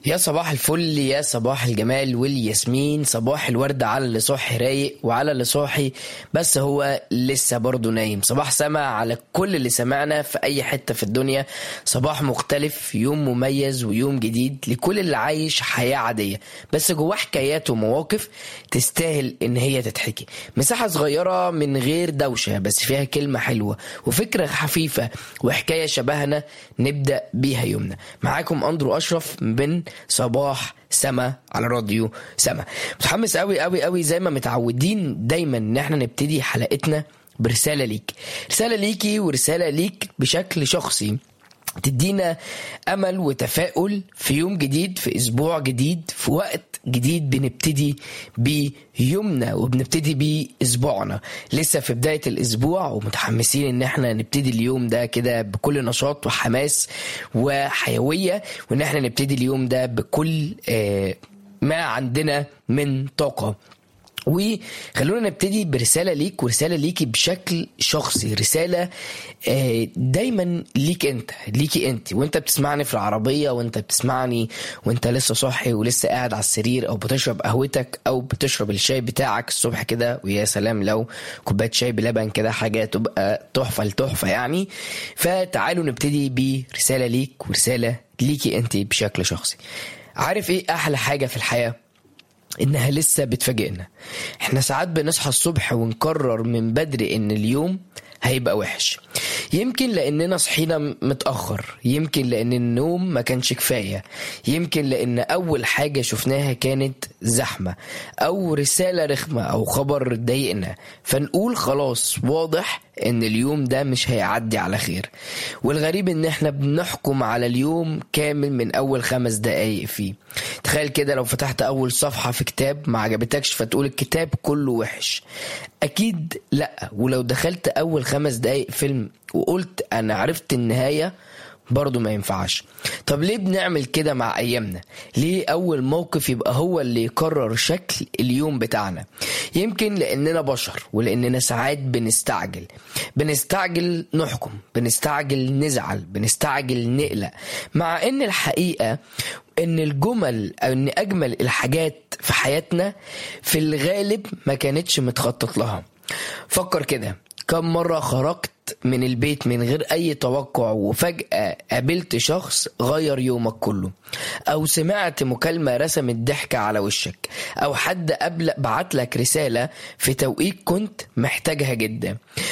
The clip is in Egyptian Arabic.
يا صباح الفل يا صباح الجمال والياسمين صباح الورد على اللي صاحي رايق وعلى اللي صاحي بس هو لسه برضه نايم صباح سما على كل اللي سمعنا في اي حتة في الدنيا صباح مختلف يوم مميز ويوم جديد لكل اللي عايش حياة عادية بس جواه حكايات ومواقف تستاهل ان هي تتحكي مساحة صغيرة من غير دوشة بس فيها كلمة حلوة وفكرة خفيفة وحكاية شبهنا نبدأ بيها يومنا معاكم أندرو أشرف من صباح سما على راديو سما متحمس قوي قوي قوي زي ما متعودين دايما ان احنا نبتدي حلقتنا برسالة ليك رسالة ليكي ورسالة ليك بشكل شخصي تدينا امل وتفاؤل في يوم جديد في اسبوع جديد في وقت جديد بنبتدي بيومنا وبنبتدي باسبوعنا لسه في بدايه الاسبوع ومتحمسين ان احنا نبتدي اليوم ده كده بكل نشاط وحماس وحيويه وان احنا نبتدي اليوم ده بكل آه ما عندنا من طاقه وخلونا نبتدي برسالة ليك ورسالة ليكي بشكل شخصي رسالة آه، دايما ليك انت ليكي انت وانت بتسمعني في العربية وانت بتسمعني وانت لسه صاحي ولسه قاعد على السرير او بتشرب قهوتك او بتشرب الشاي بتاعك الصبح كده ويا سلام لو كوباية شاي بلبن كده حاجة تبقى تحفة لتحفة يعني فتعالوا نبتدي برسالة ليك ورسالة ليكي انت بشكل شخصي عارف ايه احلى حاجة في الحياة انها لسه بتفاجئنا احنا ساعات بنصحى الصبح ونقرر من بدري ان اليوم هيبقى وحش يمكن لاننا صحينا متاخر يمكن لان النوم ما كانش كفايه يمكن لان اول حاجه شفناها كانت زحمه او رساله رخمه او خبر ضايقنا فنقول خلاص واضح ان اليوم ده مش هيعدي على خير والغريب ان احنا بنحكم على اليوم كامل من اول خمس دقايق فيه تخيل كده لو فتحت اول صفحة في كتاب ما عجبتكش فتقول الكتاب كله وحش اكيد لا ولو دخلت اول خمس دقايق فيلم وقلت انا عرفت النهاية برضه ما ينفعش طب ليه بنعمل كده مع ايامنا ليه اول موقف يبقى هو اللي يقرر شكل اليوم بتاعنا يمكن لاننا بشر ولاننا ساعات بنستعجل بنستعجل نحكم بنستعجل نزعل بنستعجل نقلق مع ان الحقيقة ان الجمل او ان اجمل الحاجات في حياتنا في الغالب ما كانتش متخطط لها فكر كده كم مرة خرجت من البيت من غير أي توقع وفجأة قابلت شخص غير يومك كله أو سمعت مكالمة رسمت ضحكة على وشك أو حد قبل بعت لك رسالة في توقيت كنت محتاجها جدا